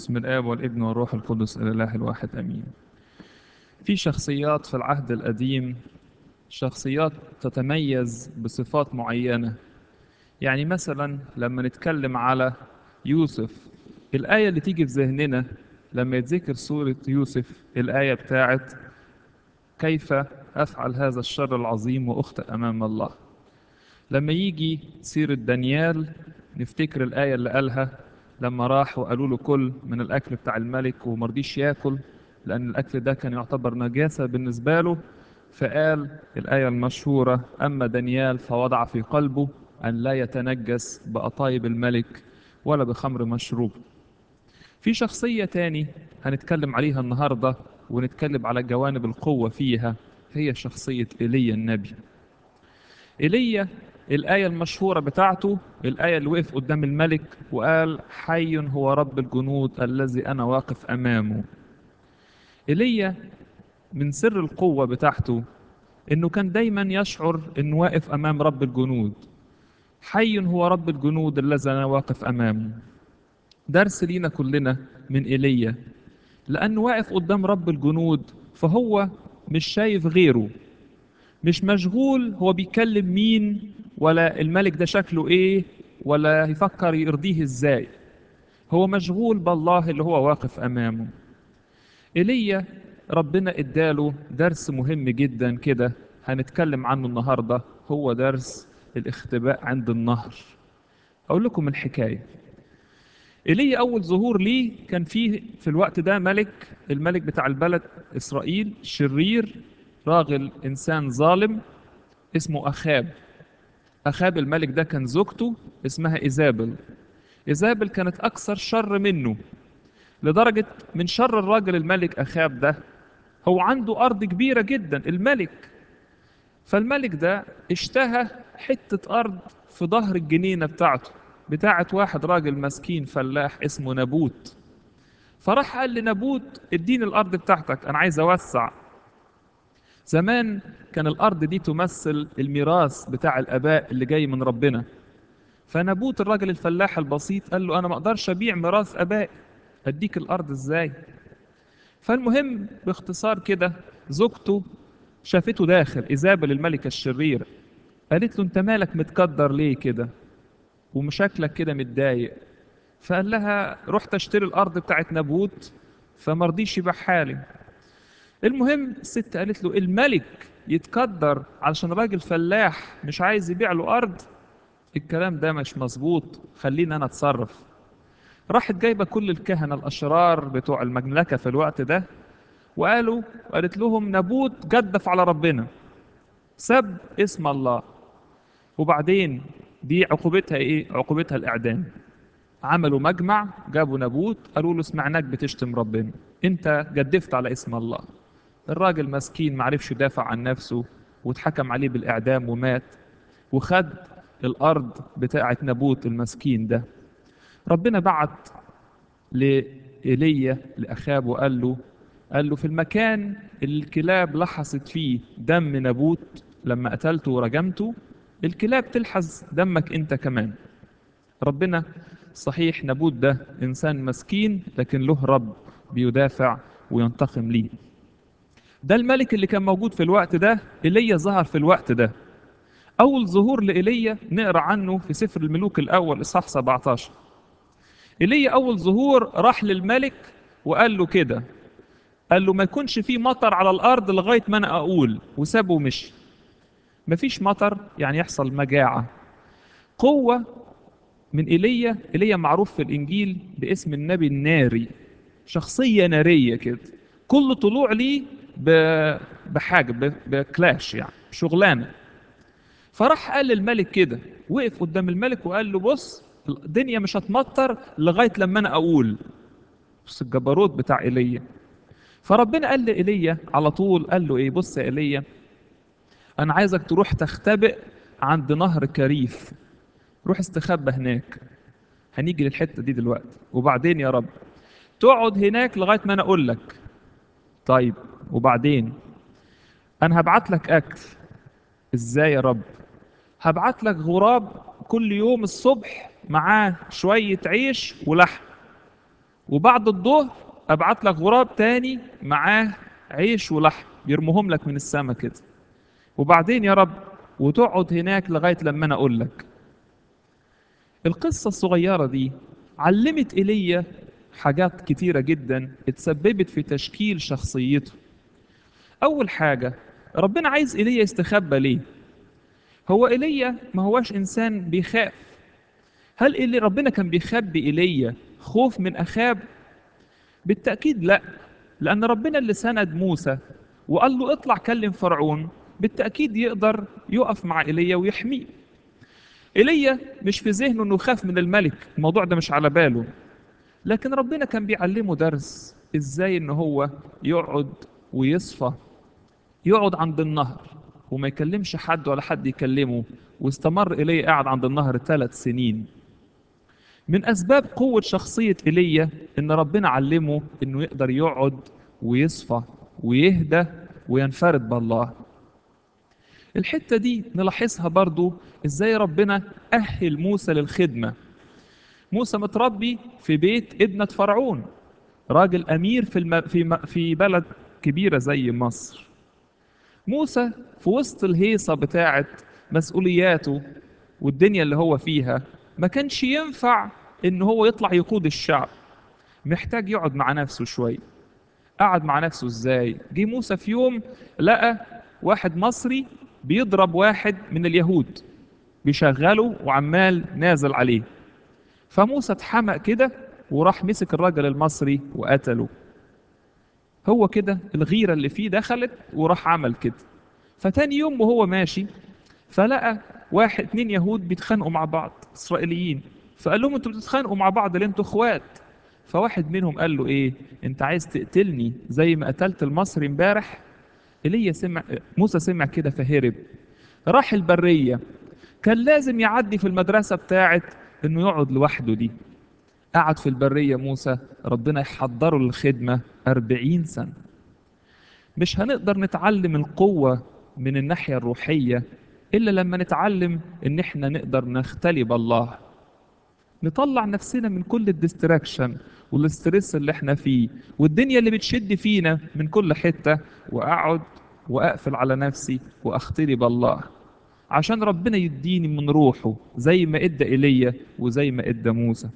بسم الآب والابن والروح القدس الإله الواحد آمين. في شخصيات في العهد القديم شخصيات تتميز بصفات معينة. يعني مثلا لما نتكلم على يوسف الآية اللي تيجي في ذهننا لما يتذكر سورة يوسف الآية بتاعت كيف أفعل هذا الشر العظيم وأخطئ أمام الله. لما يجي سيرة دانيال نفتكر الآية اللي قالها لما راح وقالوا له كل من الأكل بتاع الملك ومرضيش ياكل لأن الأكل ده كان يعتبر نجاسة بالنسبة له فقال الآية المشهورة أما دانيال فوضع في قلبه أن لا يتنجس بأطايب الملك ولا بخمر مشروب في شخصية تاني هنتكلم عليها النهاردة ونتكلم على جوانب القوة فيها هي شخصية إيليا النبي إيليا الآية المشهورة بتاعته الآية اللي وقف قدام الملك وقال حي هو رب الجنود الذي أنا واقف أمامه إيليا من سر القوة بتاعته إنه كان دايما يشعر إنه واقف أمام رب الجنود حي هو رب الجنود الذي أنا واقف أمامه درس لينا كلنا من إيليا لأنه واقف قدام رب الجنود فهو مش شايف غيره مش مشغول هو بيكلم مين ولا الملك ده شكله ايه ولا يفكر يرضيه ازاي هو مشغول بالله اللي هو واقف امامه ايليا ربنا اداله درس مهم جدا كده هنتكلم عنه النهارده هو درس الاختباء عند النهر اقول لكم الحكايه ايليا اول ظهور ليه كان فيه في الوقت ده ملك الملك بتاع البلد اسرائيل شرير راجل انسان ظالم اسمه اخاب اخاب الملك ده كان زوجته اسمها ايزابل ايزابل كانت اكثر شر منه لدرجه من شر الراجل الملك اخاب ده هو عنده ارض كبيره جدا الملك فالملك ده اشتهى حته ارض في ظهر الجنينه بتاعته بتاعه واحد راجل مسكين فلاح اسمه نابوت فراح قال لنابوت اديني الارض بتاعتك انا عايز اوسع زمان كان الأرض دي تمثل الميراث بتاع الآباء اللي جاي من ربنا فنبوت الراجل الفلاح البسيط قال له أنا ما أقدرش أبيع ميراث آبائي أديك الأرض إزاي فالمهم باختصار كده زوجته شافته داخل إيزابل الملكة الشريرة قالت له أنت مالك متكدر ليه كده ومشاكلك كده متضايق فقال لها رحت اشتري الأرض بتاعت نبوت فمرضيش يبيعها لي المهم الست قالت له الملك يتقدر علشان راجل فلاح مش عايز يبيع له ارض الكلام ده مش مظبوط خليني انا اتصرف راحت جايبه كل الكهنه الاشرار بتوع المملكه في الوقت ده وقالوا قالت لهم نبوت جدف على ربنا سب اسم الله وبعدين دي عقوبتها ايه عقوبتها الاعدام عملوا مجمع جابوا نبوت قالوا له سمعناك بتشتم ربنا انت جدفت على اسم الله الراجل مسكين معرفش يدافع عن نفسه واتحكم عليه بالإعدام ومات وخد الأرض بتاعة نبوت المسكين ده ربنا بعت لإيليا لأخاب وقال له قال له في المكان اللي الكلاب لحست فيه دم نبوت لما قتلته ورجمته الكلاب تلحس دمك انت كمان ربنا صحيح نبوت ده إنسان مسكين لكن له رب بيدافع وينتقم ليه ده الملك اللي كان موجود في الوقت ده ايليا ظهر في الوقت ده اول ظهور لايليا نقرا عنه في سفر الملوك الاول اصحاح 17 ايليا اول ظهور راح للملك وقال له كده قال له ما يكونش في مطر على الارض لغايه ما انا اقول وسابه ومشي مفيش مطر يعني يحصل مجاعه قوه من ايليا ايليا معروف في الانجيل باسم النبي الناري شخصيه ناريه كده كل طلوع ليه بحاجه بكلاش يعني شغلانه فراح قال للملك كده وقف قدام الملك وقال له بص الدنيا مش هتمطر لغايه لما انا اقول بص الجبروت بتاع ايليا فربنا قال لايليا على طول قال له ايه بص يا ايليا انا عايزك تروح تختبئ عند نهر كريف روح استخبى هناك هنيجي للحته دي دلوقتي وبعدين يا رب تقعد هناك لغايه ما انا اقول لك طيب وبعدين انا هبعت لك اكل ازاي يا رب هبعت لك غراب كل يوم الصبح معاه شويه عيش ولحم وبعد الظهر ابعت لك غراب تاني معاه عيش ولحم يرموهم لك من السماء كده وبعدين يا رب وتقعد هناك لغايه لما انا اقول لك القصه الصغيره دي علمت ايليا حاجات كتيره جدا اتسببت في تشكيل شخصيته اول حاجه ربنا عايز ايليا يستخبى ليه هو ايليا ما هواش انسان بيخاف هل اللي ربنا كان بيخبي ايليا خوف من اخاب بالتاكيد لا لان ربنا اللي سند موسى وقال له اطلع كلم فرعون بالتاكيد يقدر يقف مع ايليا ويحميه ايليا مش في ذهنه انه يخاف من الملك الموضوع ده مش على باله لكن ربنا كان بيعلمه درس ازاي ان هو يقعد ويصفى يقعد عند النهر وما يكلمش حد ولا حد يكلمه واستمر ايليا قاعد عند النهر ثلاث سنين من اسباب قوه شخصيه ايليا ان ربنا علمه انه يقدر يقعد ويصفى ويهدى وينفرد بالله الحته دي نلاحظها برضو ازاي ربنا اهل موسى للخدمه موسى متربي في بيت ابنه فرعون راجل امير في الم... في م... في بلد كبيره زي مصر موسى في وسط الهيصه بتاعه مسؤولياته والدنيا اللي هو فيها ما كانش ينفع ان هو يطلع يقود الشعب محتاج يقعد مع نفسه شويه قعد مع نفسه ازاي جه موسى في يوم لقى واحد مصري بيضرب واحد من اليهود بيشغله وعمال نازل عليه فموسى اتحمق كده وراح مسك الراجل المصري وقتله هو كده الغيرة اللي فيه دخلت وراح عمل كده فتاني يوم وهو ماشي فلقى واحد اتنين يهود بيتخانقوا مع بعض اسرائيليين فقال لهم انتوا بتتخانقوا مع بعض ليه انتوا اخوات فواحد منهم قال له ايه انت عايز تقتلني زي ما قتلت المصري امبارح ايليا سمع موسى سمع كده فهرب راح البرية كان لازم يعدي في المدرسة بتاعت انه يقعد لوحده دي قعد في البرية موسى ربنا يحضره للخدمة أربعين سنة مش هنقدر نتعلم القوة من الناحية الروحية إلا لما نتعلم إن إحنا نقدر نختلي بالله نطلع نفسنا من كل الديستراكشن والاسترس اللي احنا فيه والدنيا اللي بتشد فينا من كل حتة وأقعد وأقفل على نفسي وأختلي بالله عشان ربنا يديني من روحه زي ما ادى ايليا وزي ما ادى موسى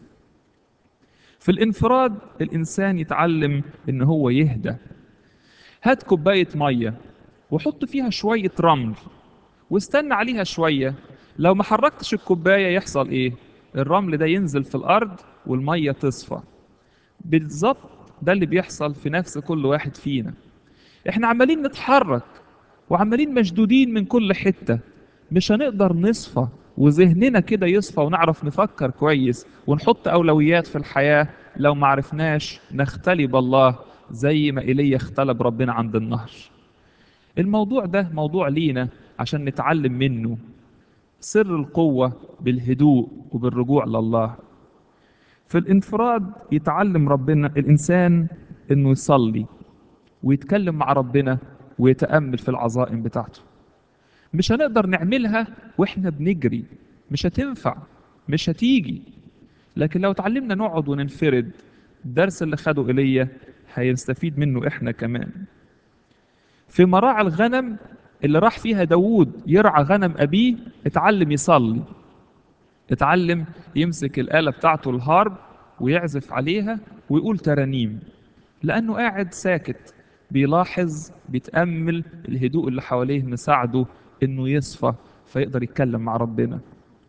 في الانفراد الانسان يتعلم ان هو يهدى هات كوبايه ميه وحط فيها شويه رمل واستنى عليها شويه لو ما حركتش الكوبايه يحصل ايه الرمل ده ينزل في الارض والميه تصفى بالظبط ده اللي بيحصل في نفس كل واحد فينا احنا عمالين نتحرك وعمالين مشدودين من كل حته مش هنقدر نصفى وذهننا كده يصفى ونعرف نفكر كويس ونحط أولويات في الحياة لو ما عرفناش نختلي بالله زي ما إيليا اختلى بربنا عند النهر الموضوع ده موضوع لينا عشان نتعلم منه سر القوة بالهدوء وبالرجوع لله في الانفراد يتعلم ربنا الإنسان إنه يصلي ويتكلم مع ربنا ويتأمل في العظائم بتاعته مش هنقدر نعملها واحنا بنجري مش هتنفع مش هتيجي لكن لو اتعلمنا نقعد وننفرد الدرس اللي خده ايليا هيستفيد منه احنا كمان في مراعي الغنم اللي راح فيها داوود يرعى غنم ابيه اتعلم يصلي اتعلم يمسك الآلة بتاعته الهارب ويعزف عليها ويقول ترانيم لأنه قاعد ساكت بيلاحظ بيتأمل الهدوء اللي حواليه مساعده انه يصفى فيقدر يتكلم مع ربنا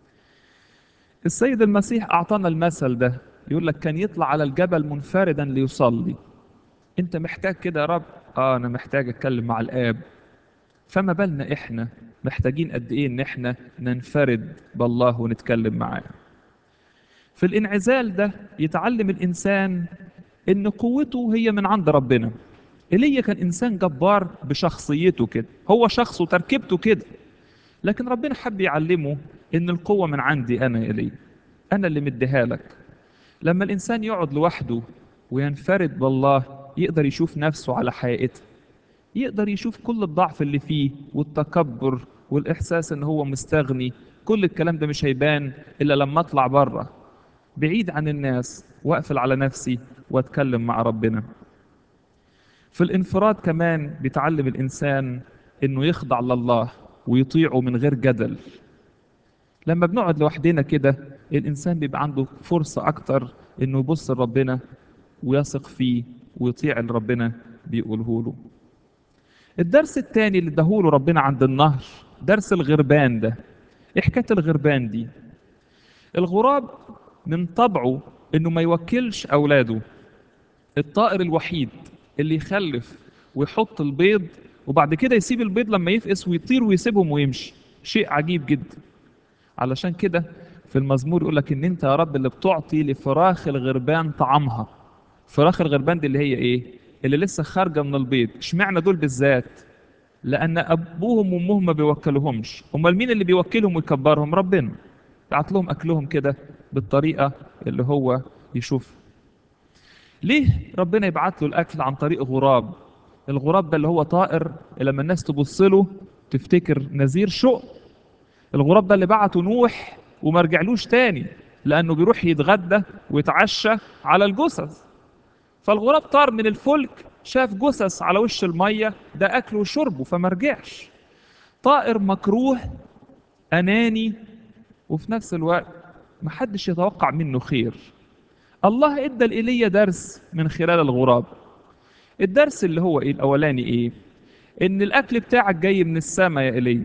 السيد المسيح اعطانا المثل ده يقول لك كان يطلع على الجبل منفردا ليصلي انت محتاج كده يا رب اه انا محتاج اتكلم مع الاب فما بالنا احنا محتاجين قد ايه ان احنا ننفرد بالله ونتكلم معاه في الانعزال ده يتعلم الانسان ان قوته هي من عند ربنا ايليا كان انسان جبار بشخصيته كده هو شخصه تركيبته كده لكن ربنا حب يعلمه ان القوه من عندي انا ايليا انا اللي مديها لك لما الانسان يقعد لوحده وينفرد بالله يقدر يشوف نفسه على حقيقته يقدر يشوف كل الضعف اللي فيه والتكبر والاحساس ان هو مستغني كل الكلام ده مش هيبان الا لما اطلع بره بعيد عن الناس واقفل على نفسي واتكلم مع ربنا في الانفراد كمان بيتعلم الانسان انه يخضع لله ويطيعه من غير جدل لما بنقعد لوحدنا كده الانسان بيبقى عنده فرصه اكتر انه يبص لربنا ويثق فيه ويطيع اللي ربنا بيقوله له الدرس الثاني اللي اداهوله ربنا عند النهر درس الغربان ده ايه حكايه الغربان دي الغراب من طبعه انه ما يوكلش اولاده الطائر الوحيد اللي يخلف ويحط البيض وبعد كده يسيب البيض لما يفقس ويطير ويسيبهم ويمشي شيء عجيب جدا علشان كده في المزمور يقول لك ان انت يا رب اللي بتعطي لفراخ الغربان طعامها فراخ الغربان دي اللي هي ايه اللي لسه خارجه من البيض اشمعنى دول بالذات لان ابوهم وامهم ما بيوكلوهمش امال مين اللي بيوكلهم ويكبرهم ربنا بعت لهم اكلهم كده بالطريقه اللي هو يشوف ليه ربنا يبعت له الاكل عن طريق غراب الغراب ده اللي هو طائر لما الناس تبص له تفتكر نذير شؤم الغراب ده اللي بعته نوح وما رجعلوش تاني لانه بيروح يتغدى ويتعشى على الجثث فالغراب طار من الفلك شاف جثث على وش الميه ده اكله وشربه فما رجعش طائر مكروه اناني وفي نفس الوقت محدش يتوقع منه خير الله ادى لإيليا درس من خلال الغراب الدرس اللي هو ايه الاولاني ايه ان الاكل بتاعك جاي من السماء يا ايليا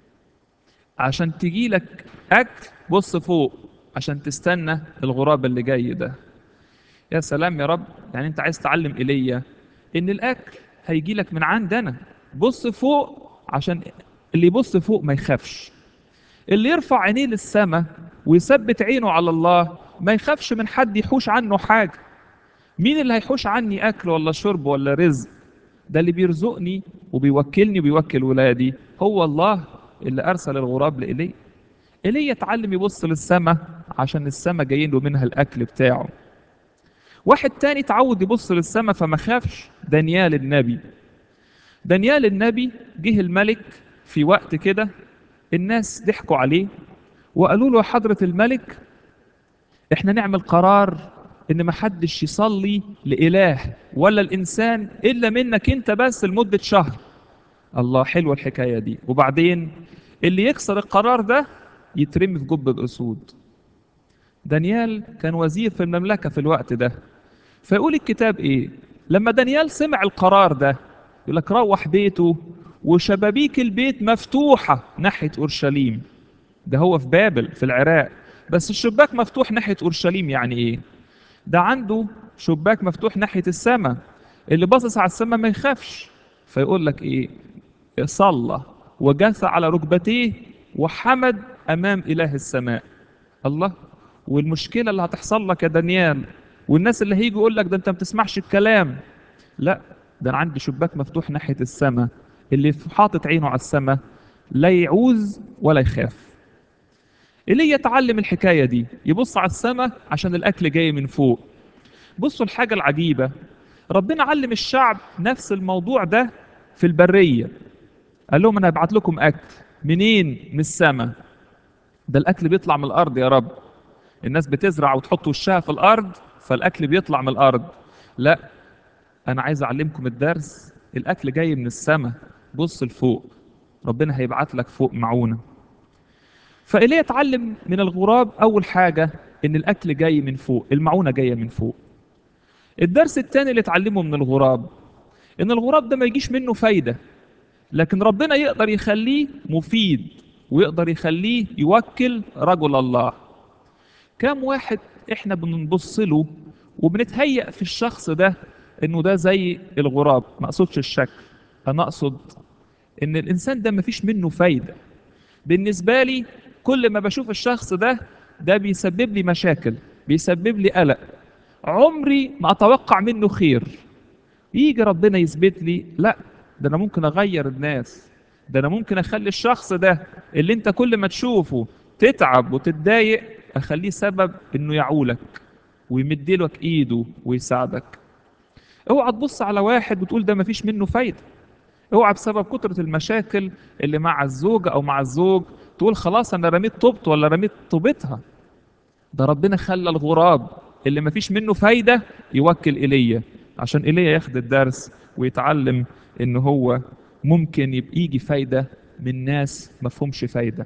عشان تجي لك اكل بص فوق عشان تستنى الغراب اللي جاي ده يا سلام يا رب يعني انت عايز تعلم ايليا ان الاكل هيجي لك من عندنا بص فوق عشان اللي يبص فوق ما يخافش اللي يرفع عينيه للسماء ويثبت عينه على الله ما يخافش من حد يحوش عنه حاجة مين اللي هيحوش عني أكل ولا شرب ولا رزق ده اللي بيرزقني وبيوكلني وبيوكل ولادي هو الله اللي أرسل الغراب لإلي إلي يتعلم يبص للسماء عشان السماء جايين له منها الأكل بتاعه واحد تاني تعود يبص للسماء فما خافش دانيال النبي دانيال النبي جه الملك في وقت كده الناس ضحكوا عليه وقالوا له يا حضرة الملك احنا نعمل قرار ان محدش يصلي لإله ولا الإنسان إلا منك انت بس لمدة شهر الله حلوة الحكاية دي وبعدين اللي يكسر القرار ده يترمي في جب الأسود دانيال كان وزير في المملكة في الوقت ده فيقول الكتاب ايه لما دانيال سمع القرار ده يقول لك روح بيته وشبابيك البيت مفتوحة ناحية أورشليم ده هو في بابل في العراق بس الشباك مفتوح ناحية أورشليم يعني إيه؟ ده عنده شباك مفتوح ناحية السماء اللي باصص على السماء ما يخافش فيقول لك إيه؟ صلى وجث على ركبتيه وحمد أمام إله السماء الله والمشكلة اللي هتحصل لك يا دانيال والناس اللي هيجوا يقول لك ده أنت ما بتسمعش الكلام لا ده أنا عندي شباك مفتوح ناحية السماء اللي حاطط عينه على السماء لا يعوز ولا يخاف إيليا يتعلم الحكاية دي يبص على السماء عشان الأكل جاي من فوق بصوا الحاجة العجيبة ربنا علم الشعب نفس الموضوع ده في البرية قال لهم أنا هبعت لكم أكل منين من السماء ده الأكل بيطلع من الأرض يا رب الناس بتزرع وتحط وشها في الأرض فالأكل بيطلع من الأرض لا أنا عايز أعلمكم الدرس الأكل جاي من السماء بص لفوق ربنا هيبعت لك فوق معونة فإيليا اتعلم من الغراب أول حاجة إن الأكل جاي من فوق المعونة جاية من فوق الدرس الثاني اللي اتعلمه من الغراب إن الغراب ده ما يجيش منه فايدة لكن ربنا يقدر يخليه مفيد ويقدر يخليه يوكل رجل الله كم واحد احنا بنبص له وبنتهيأ في الشخص ده انه ده زي الغراب ما اقصدش الشكل انا اقصد ان الانسان ده مفيش منه فايده بالنسبه لي كل ما بشوف الشخص ده ده بيسبب لي مشاكل بيسبب لي قلق عمري ما اتوقع منه خير يجي ربنا يثبت لي لا ده انا ممكن اغير الناس ده انا ممكن اخلي الشخص ده اللي انت كل ما تشوفه تتعب وتتضايق اخليه سبب انه يعولك ويمدلك ايده ويساعدك اوعى تبص على واحد وتقول ده مفيش منه فايده اوعى بسبب كترة المشاكل اللي مع الزوجة او مع الزوج تقول خلاص انا رميت طوبته ولا رميت طوبتها ده ربنا خلى الغراب اللي مفيش منه فايدة يوكل إيليا عشان إيليا ياخد الدرس ويتعلم إن هو ممكن يبقى يجي فايدة من ناس مفهومش فايدة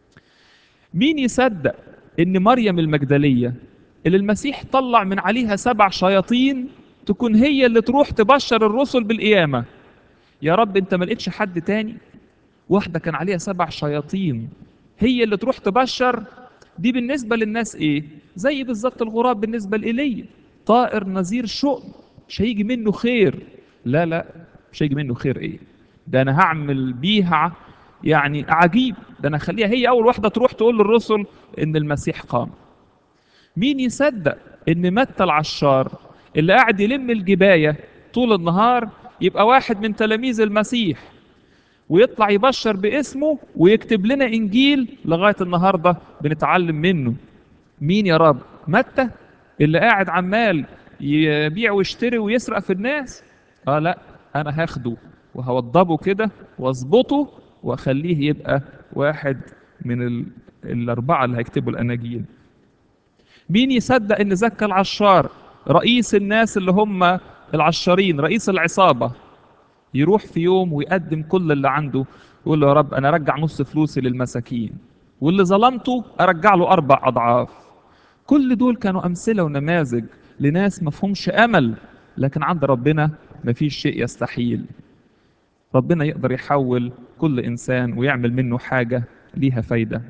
مين يصدق إن مريم المجدلية اللي المسيح طلع من عليها سبع شياطين تكون هي اللي تروح تبشر الرسل بالقيامة يا رب انت ما لقيتش حد تاني واحدة كان عليها سبع شياطين هي اللي تروح تبشر دي بالنسبة للناس ايه زي بالظبط الغراب بالنسبة لإيليا طائر نذير شؤم مش هيجي منه خير لا لا مش هيجي منه خير ايه ده انا هعمل بيها يعني عجيب ده انا اخليها هي اول واحدة تروح تقول للرسل ان المسيح قام مين يصدق ان متى العشار اللي قاعد يلم الجباية طول النهار يبقى واحد من تلاميذ المسيح ويطلع يبشر باسمه ويكتب لنا انجيل لغايه النهارده بنتعلم منه مين يا رب متى اللي قاعد عمال يبيع ويشتري ويسرق في الناس اه لا انا هاخده وهوضبه كده واظبطه واخليه يبقى واحد من ال... الاربعه اللي هيكتبوا الاناجيل مين يصدق ان زكى العشار رئيس الناس اللي هم العشارين رئيس العصابه يروح في يوم ويقدم كل اللي عنده يقول له يا رب انا ارجع نص فلوسي للمساكين واللي ظلمته ارجع له اربع اضعاف كل دول كانوا امثله ونماذج لناس مفهومش امل لكن عند ربنا مفيش شيء يستحيل ربنا يقدر يحول كل انسان ويعمل منه حاجه ليها فايده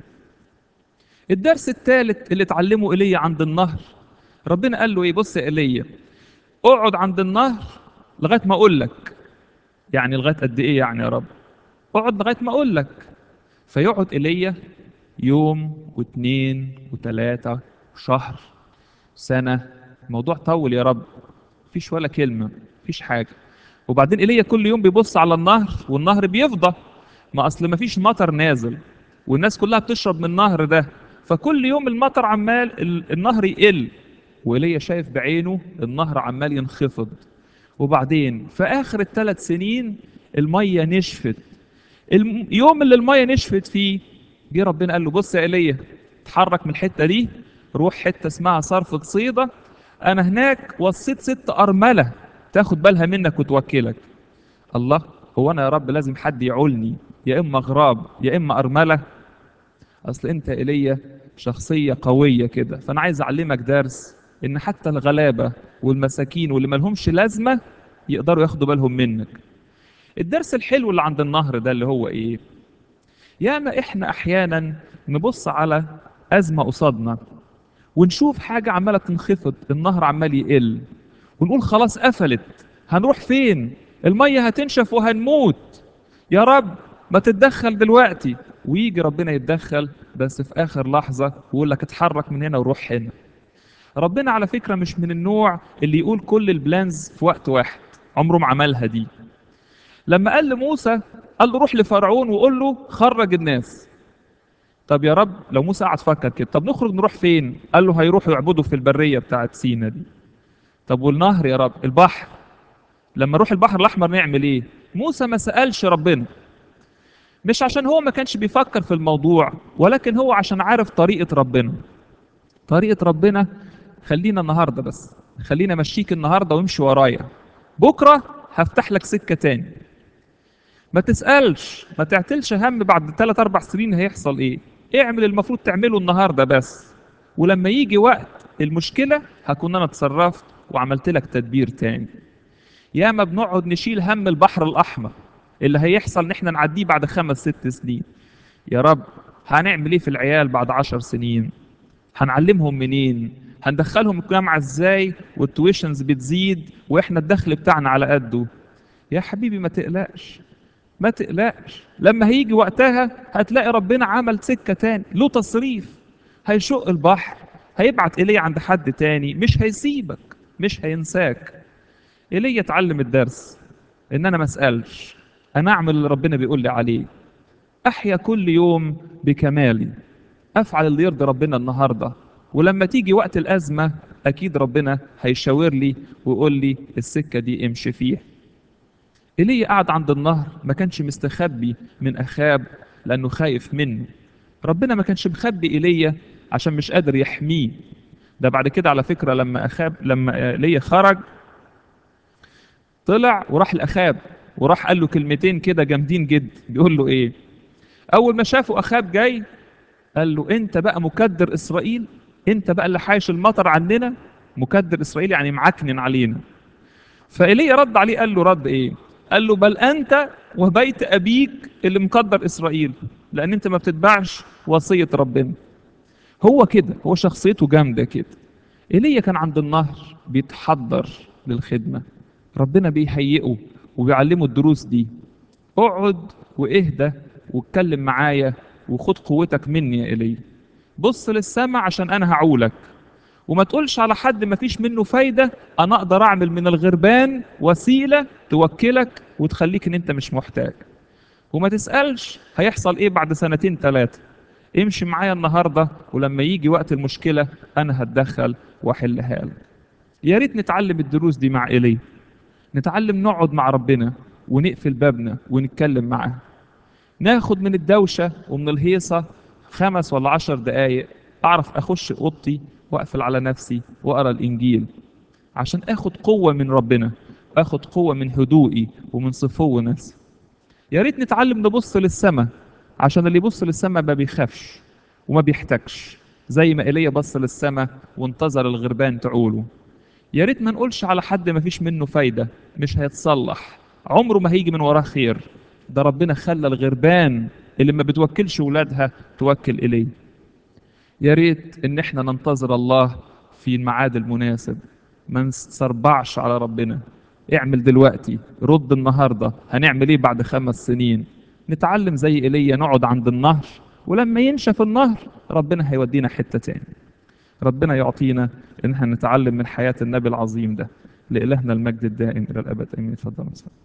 الدرس الثالث اللي اتعلمه ايليا عند النهر ربنا قال له ايه بص يا ايليا اقعد عند النهر لغايه ما اقول لك يعني لغايه قد ايه يعني يا رب اقعد لغايه ما اقول لك فيقعد ايليا يوم واثنين وثلاثه شهر سنه الموضوع طول يا رب مفيش ولا كلمه مفيش حاجه وبعدين ايليا كل يوم بيبص على النهر والنهر بيفضى ما اصل مفيش مطر نازل والناس كلها بتشرب من النهر ده فكل يوم المطر عمال ال- النهر يقل وايليا شايف بعينه النهر عمال ينخفض وبعدين في اخر الثلاث سنين الميه نشفت اليوم اللي الميه نشفت فيه جه ربنا قال له بص يا ايليا اتحرك من الحته دي روح حته اسمها صرفة صيدا انا هناك وصيت ست ارمله تاخد بالها منك وتوكلك الله هو انا يا رب لازم حد يعولني يا اما غراب يا اما ارمله اصل انت يا ايليا شخصيه قويه كده فانا عايز اعلمك درس ان حتى الغلابه والمساكين واللي مالهمش لازمه يقدروا ياخدوا بالهم منك الدرس الحلو اللي عند النهر ده اللي هو ايه ياما احنا احيانا نبص على ازمه قصادنا ونشوف حاجه عماله تنخفض النهر عمال يقل ونقول خلاص قفلت هنروح فين الميه هتنشف وهنموت يا رب ما تتدخل دلوقتي ويجي ربنا يتدخل بس في اخر لحظه ويقول لك اتحرك من هنا وروح هنا ربنا على فكره مش من النوع اللي يقول كل البلانز في وقت واحد عمره ما عملها دي لما قال لموسى قال له روح لفرعون وقول له خرج الناس طب يا رب لو موسى قعد فكر كده طب نخرج نروح فين قال له هيروحوا يعبدوا في البريه بتاعت سينا دي طب والنهر يا رب البحر لما نروح البحر الاحمر نعمل ايه موسى ما سالش ربنا مش عشان هو ما كانش بيفكر في الموضوع ولكن هو عشان عارف طريقه ربنا طريقه ربنا خلينا النهارده بس خلينا مشيك النهارده وامشي ورايا بكره هفتح لك سكه تاني ما تسالش ما تعتلش هم بعد 3 4 سنين هيحصل ايه اعمل المفروض تعمله النهارده بس ولما يجي وقت المشكله هكون انا اتصرفت وعملت لك تدبير تاني ياما بنقعد نشيل هم البحر الاحمر اللي هيحصل ان احنا نعديه بعد خمس ست سنين يا رب هنعمل ايه في العيال بعد عشر سنين هنعلمهم منين هندخلهم الجامعة ازاي والتويشنز بتزيد واحنا الدخل بتاعنا على قده يا حبيبي ما تقلقش ما تقلقش لما هيجي وقتها هتلاقي ربنا عمل سكة تاني له تصريف هيشق البحر هيبعت إليه عند حد تاني مش هيسيبك مش هينساك إليه يتعلم الدرس إن أنا ما أسألش أنا أعمل اللي ربنا بيقول لي عليه أحيا كل يوم بكمالي أفعل اللي يرضي ربنا النهاردة ولما تيجي وقت الأزمة أكيد ربنا هيشاور لي ويقول لي السكة دي امشي فيها إيليا قعد عند النهر ما كانش مستخبي من أخاب لأنه خايف منه ربنا ما كانش مخبي إيليا عشان مش قادر يحميه ده بعد كده على فكرة لما أخاب لما ايليا خرج طلع وراح لأخاب وراح قال له كلمتين كده جامدين جدا بيقول له ايه اول ما شافوا اخاب جاي قال له انت بقى مكدر اسرائيل انت بقى اللي حايش المطر عننا مكدر اسرائيل يعني معكنن علينا فايليا رد عليه قال له رد ايه قال له بل انت وبيت ابيك اللي مقدر اسرائيل لان انت ما بتتبعش وصيه ربنا هو كده هو شخصيته جامده كده ايليا كان عند النهر بيتحضر للخدمه ربنا بيهيئه وبيعلمه الدروس دي اقعد واهدى واتكلم معايا وخد قوتك مني يا ايليا بص للسماء عشان انا هعولك وما تقولش على حد ما فيش منه فايدة أنا أقدر أعمل من الغربان وسيلة توكلك وتخليك إن أنت مش محتاج وما تسألش هيحصل إيه بعد سنتين ثلاثة امشي معايا النهاردة ولما يجي وقت المشكلة أنا هتدخل وأحلها لك يا ريت نتعلم الدروس دي مع إيليا نتعلم نقعد مع ربنا ونقفل بابنا ونتكلم معاه ناخد من الدوشة ومن الهيصة خمس ولا عشر دقايق أعرف أخش أوضتي وأقفل على نفسي وأقرأ الإنجيل عشان أخد قوة من ربنا أخد قوة من هدوئي ومن صفو نفسي يا ريت نتعلم نبص للسماء عشان اللي يبص للسماء ما بيخافش وما بيحتاجش زي ما ايليا بص للسماء وانتظر الغربان تعوله يا ريت ما نقولش على حد ما فيش منه فايدة مش هيتصلح عمره ما هيجي من وراه خير ده ربنا خلى الغربان اللي ما بتوكلش ولادها توكل إليه يا ريت ان احنا ننتظر الله في الميعاد المناسب ما نسربعش على ربنا اعمل دلوقتي رد النهارده هنعمل ايه بعد خمس سنين نتعلم زي ايليا نقعد عند النهر ولما ينشف النهر ربنا هيودينا حته تاني ربنا يعطينا ان احنا نتعلم من حياه النبي العظيم ده لإلهنا المجد الدائم الى الابد امين اتفضل